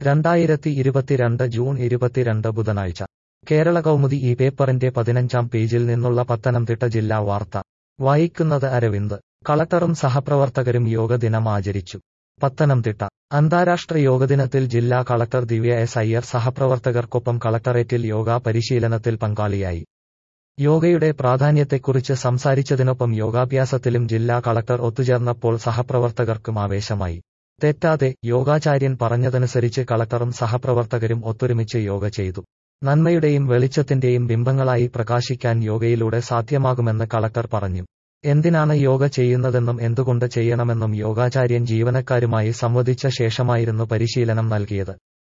രണ്ടായിരത്തി ഇരുപത്തിരണ്ട് ജൂൺ ഇരുപത്തിരണ്ട് ബുധനാഴ്ച കേരള കൗമുദി ഈ പേപ്പറിന്റെ പതിനഞ്ചാം പേജിൽ നിന്നുള്ള പത്തനംതിട്ട ജില്ലാ വാർത്ത വായിക്കുന്നത് അരവിന്ദ് കളക്ടറും സഹപ്രവർത്തകരും യോഗ ദിനം ആചരിച്ചു പത്തനംതിട്ട അന്താരാഷ്ട്ര യോഗദിനത്തിൽ ജില്ലാ കളക്ടർ ദിവ്യ എസ് അയ്യർ സഹപ്രവർത്തകർക്കൊപ്പം കളക്ടറേറ്റിൽ യോഗ പരിശീലനത്തിൽ പങ്കാളിയായി യോഗയുടെ പ്രാധാന്യത്തെക്കുറിച്ച് സംസാരിച്ചതിനൊപ്പം യോഗാഭ്യാസത്തിലും ജില്ലാ കളക്ടർ ഒത്തുചേർന്നപ്പോൾ സഹപ്രവർത്തകർക്കും ആവേശമായി തെറ്റാതെ യോഗാചാര്യൻ പറഞ്ഞതനുസരിച്ച് കളക്ടറും സഹപ്രവർത്തകരും ഒത്തൊരുമിച്ച് യോഗ ചെയ്തു നന്മയുടെയും വെളിച്ചത്തിന്റെയും ബിംബങ്ങളായി പ്രകാശിക്കാൻ യോഗയിലൂടെ സാധ്യമാകുമെന്ന് കളക്ടർ പറഞ്ഞു എന്തിനാണ് യോഗ ചെയ്യുന്നതെന്നും എന്തുകൊണ്ട് ചെയ്യണമെന്നും യോഗാചാര്യൻ ജീവനക്കാരുമായി സംവദിച്ച ശേഷമായിരുന്നു പരിശീലനം നൽകിയത്